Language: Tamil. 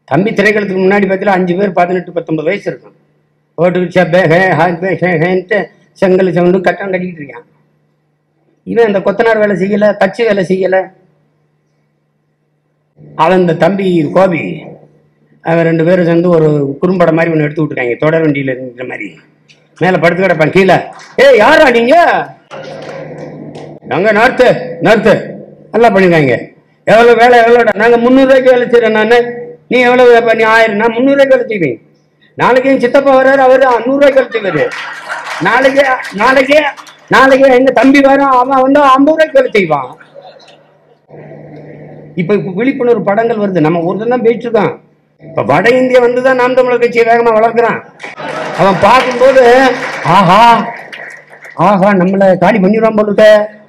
தம்பி திரைக்களத்துக்கு முன்னாடி பார்த்தீங்கன்னா அஞ்சு பேர் பதினெட்டு பத்தொன்பது வயசு இருக்கும் ஓட்டு செப்பே ஹே ஹாய் பே ஹே ஹேன்ட்டு செங்கல் செவண்டு கட்டம் கட்டிக்கிட்டு இருக்கான் இவன் இந்த கொத்தனார் வேலை செய்யல தச்சு வேலை செய்யல அவன் இந்த தம்பி கோபி அவன் ரெண்டு பேரும் சேர்ந்து ஒரு குறும்படம் மாதிரி ஒன்று எடுத்து விட்டுருக்காங்க தொடர் வண்டியில் இருக்கிற மாதிரி மேலே படுத்து கிடப்பான் கீழே ஏய் யாரா நீங்க நாங்க நார்த்து நார்த்து நல்லா பண்ணிருக்காங்க எவ்வளோ வேலை எவ்வளோடா நாங்கள் முந்நூறுரூவாய்க்கு வேலை செய்கிறேன் நான் நீ எவ்வளோ வே- நீ ஆயிரம் நான் முந்நூறுரூவாய்க்கு வேலை செய்வேன் நாளைக்கு என் சித்தப்பா வர்றாரு அவர் நூறுரூவாய்க்கு வேலை செய்வார் நாளைக்கு நாளைக்கு நாளைக்கு எங்க தம்பி வரான் அவன் வந்து ஐம்பது ரூபாய்க்கு வேலை செய்வான் இப்ப இப்ப விழிப்புணர்வு படங்கள் வருது நம்ம ஒருத்தன் தான் போயிட்டு இருக்கான் இப்ப வட இந்தியா வந்துதான் நாம் தமிழர் கட்சியை வேகமா வளர்க்குறான் அவன் பார்க்கும்போது ஆஹா ஆஹா நம்மள காலி பண்ணிடுவான் போல இருக்க